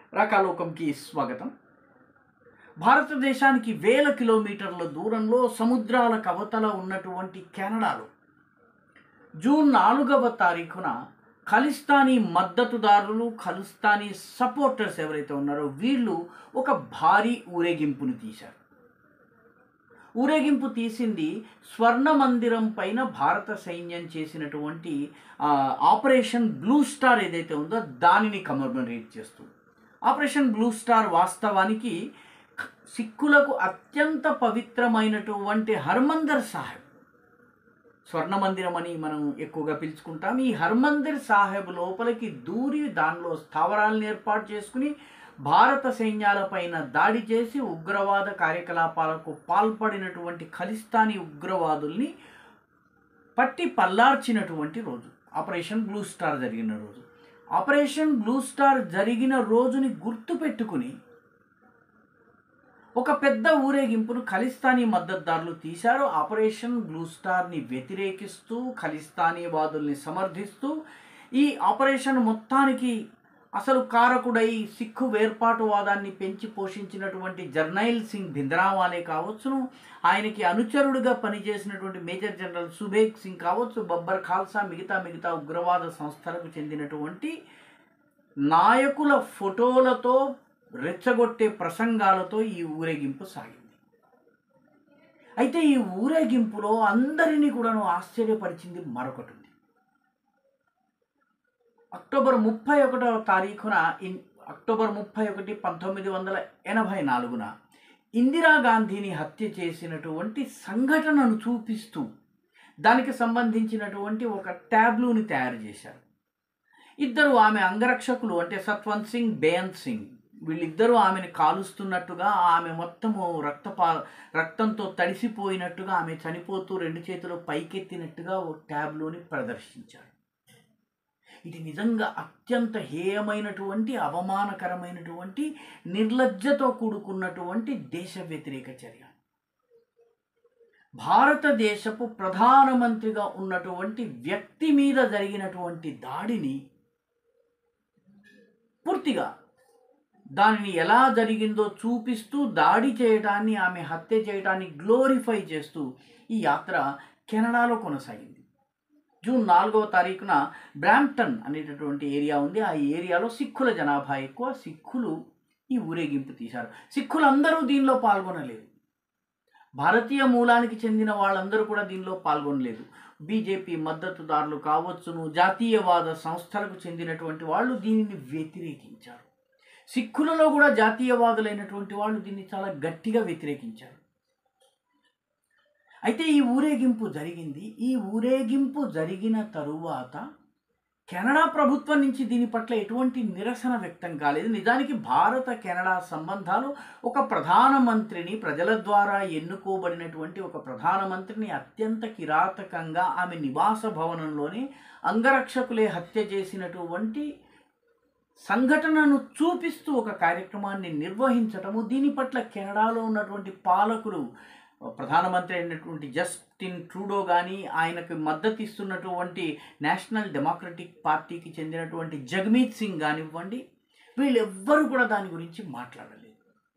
రాకాలోకంకి స్వాగతం భారతదేశానికి వేల కిలోమీటర్ల దూరంలో సముద్రాల కవతల ఉన్నటువంటి కెనడాలో జూన్ నాలుగవ తారీఖున ఖలిస్తానీ మద్దతుదారులు ఖలిస్తానీ సపోర్టర్స్ ఎవరైతే ఉన్నారో వీళ్ళు ఒక భారీ ఊరేగింపును తీశారు ఊరేగింపు తీసింది స్వర్ణ మందిరం పైన భారత సైన్యం చేసినటువంటి ఆ, ఆపరేషన్ బ్లూ స్టార్ ఏదైతే ఉందో దానిని కమర్మరేట్ చేస్తూ ఆపరేషన్ బ్లూ స్టార్ వాస్తవానికి సిక్కులకు అత్యంత పవిత్రమైనటువంటి హర్మందర్ సాహెబ్ స్వర్ణ మందిరం అని మనం ఎక్కువగా పిలుచుకుంటాం ఈ హర్మందిర్ సాహెబ్ లోపలికి దూరి దానిలో స్థావరాలను ఏర్పాటు చేసుకుని భారత సైన్యాలపైన దాడి చేసి ఉగ్రవాద కార్యకలాపాలకు పాల్పడినటువంటి ఖలిస్తానీ ఉగ్రవాదుల్ని పట్టి పల్లార్చినటువంటి రోజు ఆపరేషన్ బ్లూ స్టార్ జరిగిన రోజు ఆపరేషన్ బ్లూ స్టార్ జరిగిన రోజుని గుర్తు పెట్టుకుని ఒక పెద్ద ఊరేగింపును ఖలిస్తానీ మద్దతుదారులు తీశారు ఆపరేషన్ బ్లూ స్టార్ని వ్యతిరేకిస్తూ ఖలిస్తానీ వాదుల్ని సమర్థిస్తూ ఈ ఆపరేషన్ మొత్తానికి అసలు కారకుడై సిక్కు వేర్పాటువాదాన్ని పెంచి పోషించినటువంటి జర్నైల్ సింగ్ భింద్రావాలే కావచ్చును ఆయనకి అనుచరుడుగా పనిచేసినటువంటి మేజర్ జనరల్ సుబేగ్ సింగ్ కావచ్చు బబ్బర్ ఖాల్సా మిగతా మిగతా ఉగ్రవాద సంస్థలకు చెందినటువంటి నాయకుల ఫోటోలతో రెచ్చగొట్టే ప్రసంగాలతో ఈ ఊరేగింపు సాగింది అయితే ఈ ఊరేగింపులో అందరినీ కూడాను ఆశ్చర్యపరిచింది మరొకటి ఉంది అక్టోబర్ ముప్పై ఒకటవ తారీఖున ఇన్ అక్టోబర్ ముప్పై ఒకటి పంతొమ్మిది వందల ఎనభై నాలుగున ఇందిరాగాంధీని హత్య చేసినటువంటి సంఘటనను చూపిస్తూ దానికి సంబంధించినటువంటి ఒక ట్యాబ్లూని తయారు చేశారు ఇద్దరు ఆమె అంగరక్షకులు అంటే సత్వంత్ సింగ్ బేయన్ సింగ్ వీళ్ళిద్దరూ ఆమెను కాలుస్తున్నట్టుగా ఆమె మొత్తము రక్తపా రక్తంతో తడిసిపోయినట్టుగా ఆమె చనిపోతూ రెండు చేతులు పైకెత్తినట్టుగా ఓ ట్యాబ్లోని ప్రదర్శించారు ఇది నిజంగా అత్యంత హేయమైనటువంటి అవమానకరమైనటువంటి నిర్లజ్జతో కూడుకున్నటువంటి దేశ వ్యతిరేక చర్య భారతదేశపు ప్రధానమంత్రిగా ఉన్నటువంటి వ్యక్తి మీద జరిగినటువంటి దాడిని పూర్తిగా దానిని ఎలా జరిగిందో చూపిస్తూ దాడి చేయడాన్ని ఆమె హత్య చేయడాన్ని గ్లోరిఫై చేస్తూ ఈ యాత్ర కెనడాలో కొనసాగింది జూన్ నాలుగవ తారీఖున బ్రాంప్టన్ అనేటటువంటి ఏరియా ఉంది ఆ ఏరియాలో సిక్కుల జనాభా ఎక్కువ సిక్కులు ఈ ఊరేగింపు తీశారు సిక్కులందరూ దీనిలో పాల్గొనలేదు భారతీయ మూలానికి చెందిన వాళ్ళందరూ కూడా దీనిలో పాల్గొనలేదు బీజేపీ మద్దతుదారులు కావచ్చును జాతీయవాద సంస్థలకు చెందినటువంటి వాళ్ళు దీనిని వ్యతిరేకించారు సిక్కులలో కూడా జాతీయవాదులైనటువంటి వాళ్ళు దీన్ని చాలా గట్టిగా వ్యతిరేకించారు అయితే ఈ ఊరేగింపు జరిగింది ఈ ఊరేగింపు జరిగిన తరువాత కెనడా ప్రభుత్వం నుంచి దీని పట్ల ఎటువంటి నిరసన వ్యక్తం కాలేదు నిజానికి భారత కెనడా సంబంధాలు ఒక ప్రధానమంత్రిని ప్రజల ద్వారా ఎన్నుకోబడినటువంటి ఒక ప్రధానమంత్రిని అత్యంత కిరాతకంగా ఆమె నివాస భవనంలోనే అంగరక్షకులే హత్య చేసినటువంటి సంఘటనను చూపిస్తూ ఒక కార్యక్రమాన్ని నిర్వహించటము దీని పట్ల కెనడాలో ఉన్నటువంటి పాలకులు ప్రధానమంత్రి అయినటువంటి జస్టిన్ ట్రూడో కానీ ఆయనకు మద్దతు ఇస్తున్నటువంటి నేషనల్ డెమోక్రటిక్ పార్టీకి చెందినటువంటి జగమీత్ సింగ్ కానివ్వండి వీళ్ళెవ్వరూ కూడా దాని గురించి మాట్లాడలేదు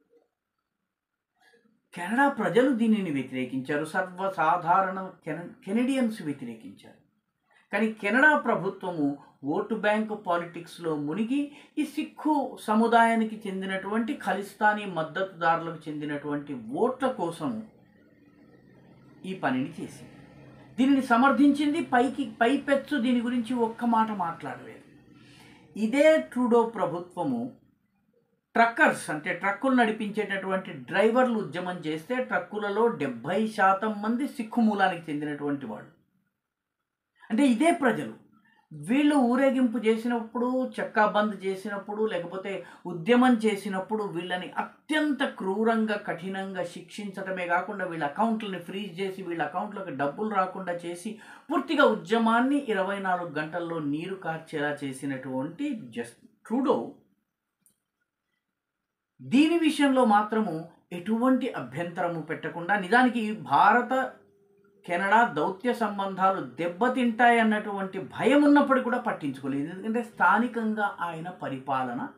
కెనడా ప్రజలు దీనిని వ్యతిరేకించారు సర్వసాధారణ కెన కెనడియన్స్ వ్యతిరేకించారు కానీ కెనడా ప్రభుత్వము ఓటు బ్యాంకు పాలిటిక్స్లో మునిగి ఈ సిక్కు సముదాయానికి చెందినటువంటి ఖలిస్తానీ మద్దతుదారులకు చెందినటువంటి ఓట్ల కోసం ఈ పనిని చేసింది దీనిని సమర్థించింది పైకి పైపెచ్చు దీని గురించి ఒక్క మాట మాట్లాడలేదు ఇదే ట్రూడో ప్రభుత్వము ట్రక్కర్స్ అంటే ట్రక్కులు నడిపించేటటువంటి డ్రైవర్లు ఉద్యమం చేస్తే ట్రక్కులలో డెబ్భై శాతం మంది సిక్కు మూలానికి చెందినటువంటి వాళ్ళు అంటే ఇదే ప్రజలు వీళ్ళు ఊరేగింపు చేసినప్పుడు చెక్కా బంద్ చేసినప్పుడు లేకపోతే ఉద్యమం చేసినప్పుడు వీళ్ళని అత్యంత క్రూరంగా కఠినంగా శిక్షించడమే కాకుండా వీళ్ళ అకౌంట్లని ఫ్రీజ్ చేసి వీళ్ళ అకౌంట్లోకి డబ్బులు రాకుండా చేసి పూర్తిగా ఉద్యమాన్ని ఇరవై నాలుగు గంటల్లో నీరు కార్చేలా చేసినటువంటి జస్ట్ ట్రూడో దీని విషయంలో మాత్రము ఎటువంటి అభ్యంతరము పెట్టకుండా నిజానికి భారత కెనడా దౌత్య సంబంధాలు దెబ్బతింటాయి అన్నటువంటి భయం ఉన్నప్పటికీ కూడా పట్టించుకోలేదు ఎందుకంటే స్థానికంగా ఆయన పరిపాలన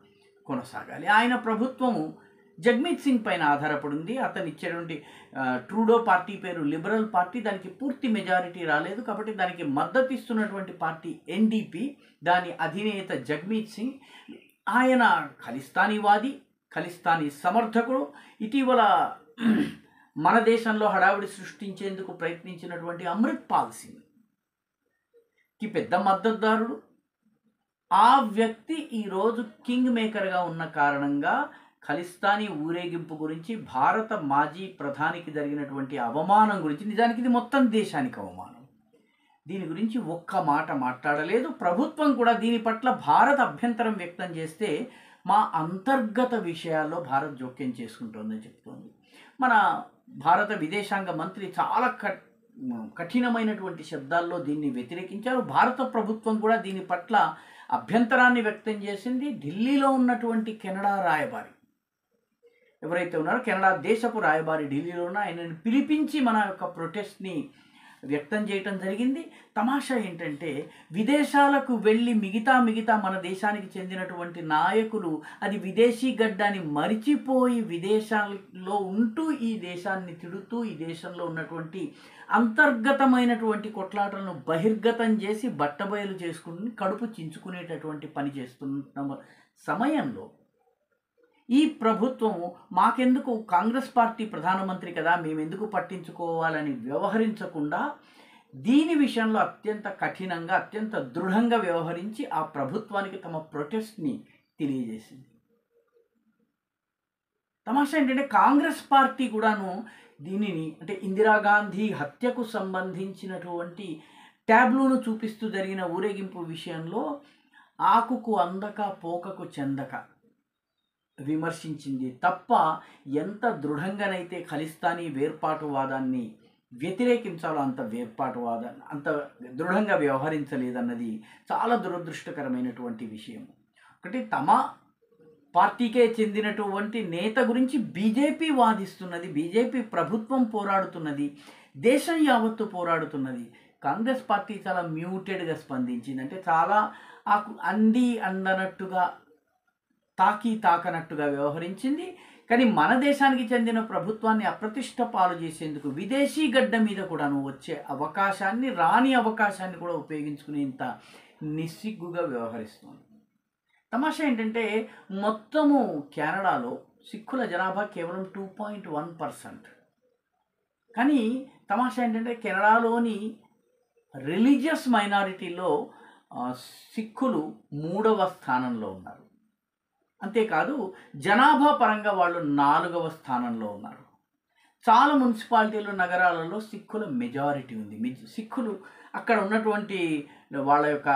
కొనసాగాలి ఆయన ప్రభుత్వము జగ్మీత్ సింగ్ పైన ఆధారపడింది అతను ఇచ్చేటువంటి ఆ, ట్రూడో పార్టీ పేరు లిబరల్ పార్టీ దానికి పూర్తి మెజారిటీ రాలేదు కాబట్టి దానికి మద్దతు ఇస్తున్నటువంటి పార్టీ ఎన్డీపీ దాని అధినేత జగ్మీత్ సింగ్ ఆయన ఖలిస్తానీవాది ఖలిస్తానీ సమర్థకుడు ఇటీవల మన దేశంలో హడావిడి సృష్టించేందుకు ప్రయత్నించినటువంటి అమృత్ పాల్ సింగ్ కి పెద్ద మద్దతుదారుడు ఆ వ్యక్తి ఈరోజు కింగ్ మేకర్గా ఉన్న కారణంగా ఖలిస్తానీ ఊరేగింపు గురించి భారత మాజీ ప్రధానికి జరిగినటువంటి అవమానం గురించి నిజానికి ఇది మొత్తం దేశానికి అవమానం దీని గురించి ఒక్క మాట మాట్లాడలేదు ప్రభుత్వం కూడా దీని పట్ల భారత్ అభ్యంతరం వ్యక్తం చేస్తే మా అంతర్గత విషయాల్లో భారత్ జోక్యం చేసుకుంటోందని చెప్తోంది మన భారత విదేశాంగ మంత్రి చాలా కట్ కఠినమైనటువంటి శబ్దాల్లో దీన్ని వ్యతిరేకించారు భారత ప్రభుత్వం కూడా దీని పట్ల అభ్యంతరాన్ని వ్యక్తం చేసింది ఢిల్లీలో ఉన్నటువంటి కెనడా రాయబారి ఎవరైతే ఉన్నారో కెనడా దేశపు రాయబారి ఢిల్లీలో ఉన్న ఆయనని పిలిపించి మన యొక్క ప్రొటెస్ట్ని వ్యక్తం చేయటం జరిగింది తమాషా ఏంటంటే విదేశాలకు వెళ్ళి మిగతా మిగతా మన దేశానికి చెందినటువంటి నాయకులు అది విదేశీ గడ్డాన్ని మరిచిపోయి విదేశాల్లో ఉంటూ ఈ దేశాన్ని తిడుతూ ఈ దేశంలో ఉన్నటువంటి అంతర్గతమైనటువంటి కొట్లాటలను బహిర్గతం చేసి బట్టబయలు చేసుకుని కడుపు చించుకునేటటువంటి పని చేస్తున్న సమయంలో ఈ ప్రభుత్వము మాకెందుకు కాంగ్రెస్ పార్టీ ప్రధానమంత్రి కదా మేమెందుకు పట్టించుకోవాలని వ్యవహరించకుండా దీని విషయంలో అత్యంత కఠినంగా అత్యంత దృఢంగా వ్యవహరించి ఆ ప్రభుత్వానికి తమ ప్రొటెస్ట్ని తెలియజేసింది తమాషా ఏంటంటే కాంగ్రెస్ పార్టీ కూడాను దీనిని అంటే ఇందిరాగాంధీ హత్యకు సంబంధించినటువంటి ట్యాబ్లూను చూపిస్తూ జరిగిన ఊరేగింపు విషయంలో ఆకుకు అందక పోకకు చెందక విమర్శించింది తప్ప ఎంత దృఢంగానైతే ఖలిస్తానీ వేర్పాటువాదాన్ని వ్యతిరేకించాలో అంత వేర్పాటువాదాన్ని అంత దృఢంగా వ్యవహరించలేదన్నది చాలా దురదృష్టకరమైనటువంటి విషయం ఒకటి తమ పార్టీకే చెందినటువంటి నేత గురించి బీజేపీ వాదిస్తున్నది బీజేపీ ప్రభుత్వం పోరాడుతున్నది దేశం యావత్తు పోరాడుతున్నది కాంగ్రెస్ పార్టీ చాలా మ్యూటెడ్గా స్పందించింది అంటే చాలా ఆకు అంది అందనట్టుగా తాకి తాకనట్టుగా వ్యవహరించింది కానీ మన దేశానికి చెందిన ప్రభుత్వాన్ని అప్రతిష్ట పాలు చేసేందుకు విదేశీ గడ్డ మీద కూడాను వచ్చే అవకాశాన్ని రాని అవకాశాన్ని కూడా ఉపయోగించుకునేంత నిస్సిగ్గుగా వ్యవహరిస్తుంది తమాషా ఏంటంటే మొత్తము కెనడాలో సిక్కుల జనాభా కేవలం టూ పాయింట్ వన్ పర్సెంట్ కానీ తమాషా ఏంటంటే కెనడాలోని రిలీజియస్ మైనారిటీలో ఆ, సిక్కులు మూడవ స్థానంలో ఉన్నారు అంతేకాదు జనాభా పరంగా వాళ్ళు నాలుగవ స్థానంలో ఉన్నారు చాలా మున్సిపాలిటీలు నగరాలలో సిక్కుల మెజారిటీ ఉంది మిజ్- సిక్కులు అక్కడ ఉన్నటువంటి వాళ్ళ యొక్క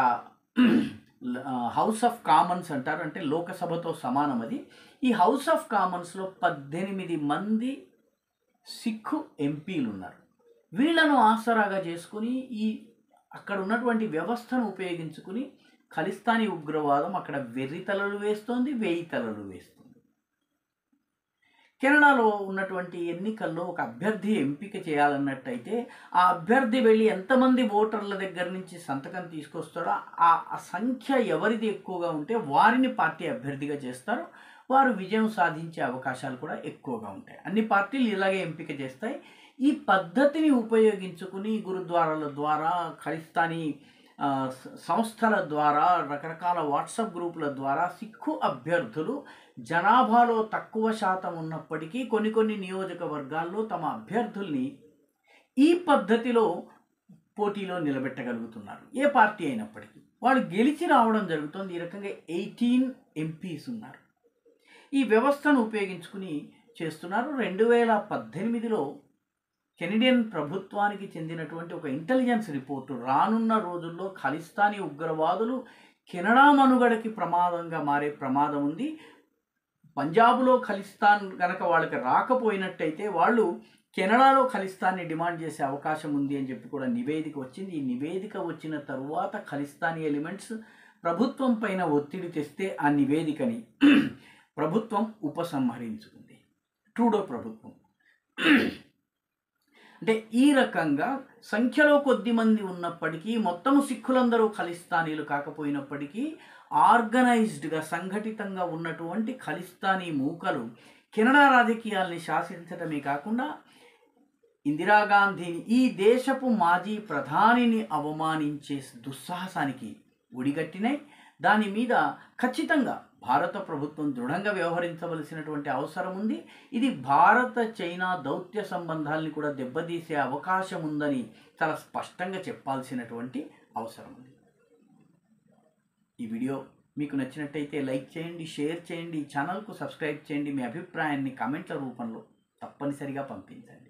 హౌస్ ఆఫ్ కామన్స్ అంటారు అంటే లోకసభతో సమానం అది ఈ హౌస్ ఆఫ్ కామన్స్లో పద్దెనిమిది మంది సిక్కు ఎంపీలు ఉన్నారు వీళ్ళను ఆసరాగా చేసుకుని ఈ అక్కడ ఉన్నటువంటి వ్యవస్థను ఉపయోగించుకుని ఖలిస్తానీ ఉగ్రవాదం అక్కడ వెర్రి తలలు వేస్తోంది వేయి తలలు వేస్తుంది కెనడాలో ఉన్నటువంటి ఎన్నికల్లో ఒక అభ్యర్థి ఎంపిక చేయాలన్నట్టయితే ఆ అభ్యర్థి వెళ్ళి ఎంతమంది ఓటర్ల దగ్గర నుంచి సంతకం తీసుకొస్తాడో ఆ ఆ సంఖ్య ఎవరిది ఎక్కువగా ఉంటే వారిని పార్టీ అభ్యర్థిగా చేస్తారు వారు విజయం సాధించే అవకాశాలు కూడా ఎక్కువగా ఉంటాయి అన్ని పార్టీలు ఇలాగే ఎంపిక చేస్తాయి ఈ పద్ధతిని ఉపయోగించుకుని గురుద్వారాల ద్వారా ఖలిస్తానీ ఆ, స- సంస్థల ద్వారా రకరకాల వాట్సాప్ గ్రూపుల ద్వారా సిక్కు అభ్యర్థులు జనాభాలో తక్కువ శాతం ఉన్నప్పటికీ కొన్ని కొన్ని నియోజకవర్గాల్లో తమ అభ్యర్థుల్ని ఈ పద్ధతిలో పోటీలో నిలబెట్టగలుగుతున్నారు ఏ పార్టీ అయినప్పటికీ వాళ్ళు గెలిచి రావడం జరుగుతుంది ఈ రకంగా ఎయిటీన్ ఎంపీస్ ఉన్నారు ఈ వ్యవస్థను ఉపయోగించుకుని చేస్తున్నారు రెండు వేల పద్దెనిమిదిలో కెనడియన్ ప్రభుత్వానికి చెందినటువంటి ఒక ఇంటెలిజెన్స్ రిపోర్టు రానున్న రోజుల్లో ఖలిస్తానీ ఉగ్రవాదులు కెనడా మనుగడకి ప్రమాదంగా మారే ప్రమాదం ఉంది పంజాబ్లో ఖలిస్తాన్ గనక వాళ్ళకి రాకపోయినట్టయితే వాళ్ళు కెనడాలో ఖలిస్తాన్ని డిమాండ్ చేసే అవకాశం ఉంది అని చెప్పి కూడా నివేదిక వచ్చింది ఈ నివేదిక వచ్చిన తరువాత ఖలిస్తానీ ఎలిమెంట్స్ ప్రభుత్వం పైన ఒత్తిడి తెస్తే ఆ నివేదికని ప్రభుత్వం ఉపసంహరించుకుంది ట్రూడో ప్రభుత్వం అంటే ఈ రకంగా సంఖ్యలో కొద్ది మంది ఉన్నప్పటికీ మొత్తం సిక్కులందరూ ఖలిస్తానీలు కాకపోయినప్పటికీ ఆర్గనైజ్డ్గా సంఘటితంగా ఉన్నటువంటి ఖలిస్తానీ మూకలు కెనడా రాజకీయాల్ని శాసించడమే కాకుండా ఇందిరాగాంధీని ఈ దేశపు మాజీ ప్రధానిని అవమానించే దుస్సాహసానికి ఒడిగట్టినాయి దాని మీద ఖచ్చితంగా భారత ప్రభుత్వం దృఢంగా వ్యవహరించవలసినటువంటి అవసరం ఉంది ఇది భారత చైనా దౌత్య సంబంధాల్ని కూడా దెబ్బతీసే అవకాశం ఉందని చాలా స్పష్టంగా చెప్పాల్సినటువంటి అవసరం ఉంది ఈ వీడియో మీకు నచ్చినట్టయితే లైక్ చేయండి షేర్ చేయండి ఛానల్కు సబ్స్క్రైబ్ చేయండి మీ అభిప్రాయాన్ని కామెంట్ల రూపంలో తప్పనిసరిగా పంపించండి